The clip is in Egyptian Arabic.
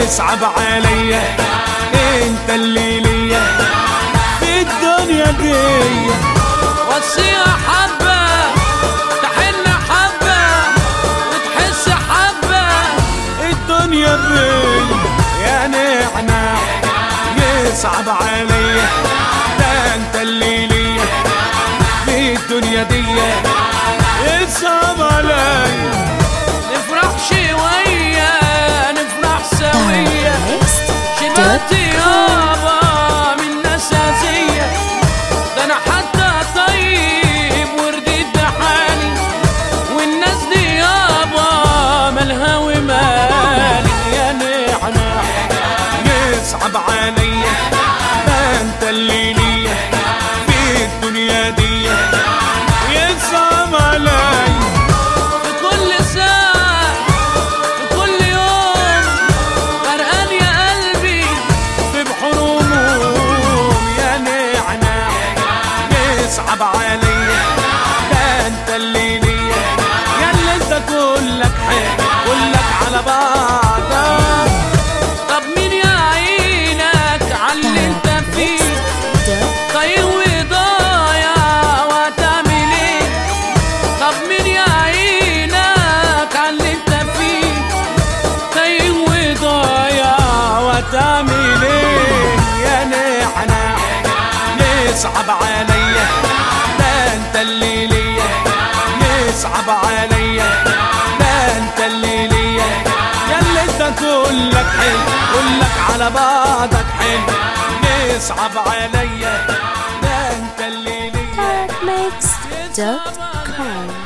يصعب عليا انت اللي ليا في الدنيا دي وصيها حبة تحن حبة وتحس حبة الدنيا بي يا نعناع يصعب عليا ده انت اللي ليا في الدنيا دي يصعب عليا نفرح شوية نفرح سوية شبعت يابا من نساسية ده انا حتى طيب ورديت بحالي والناس دي يابا مالها ومالي يا نعناع يصعب عليا ده انت اللي ليا في الدنيا دي يصعب عليا في كل ساعة في كل يوم غرقان يا قلبي في بحور هموم يا نعناع يصعب عليا ده انت اللي ليا يا اللي انت كلك حلو كلك على بعضك طب مين يعينك عاللي انت فيه طيب وضايع وهتعمل ايه طب مين يعينك عاللي انت فيه طيب وضايع وتعمل ايه يا نعناع يصعب عليا ده انت اللي ليا يصعب عليا ده انت اللي ليا يا اللي انت كلك حلو كلك على بعضك حلو يصعب عليا ده انت اللي ليا Darkmix.com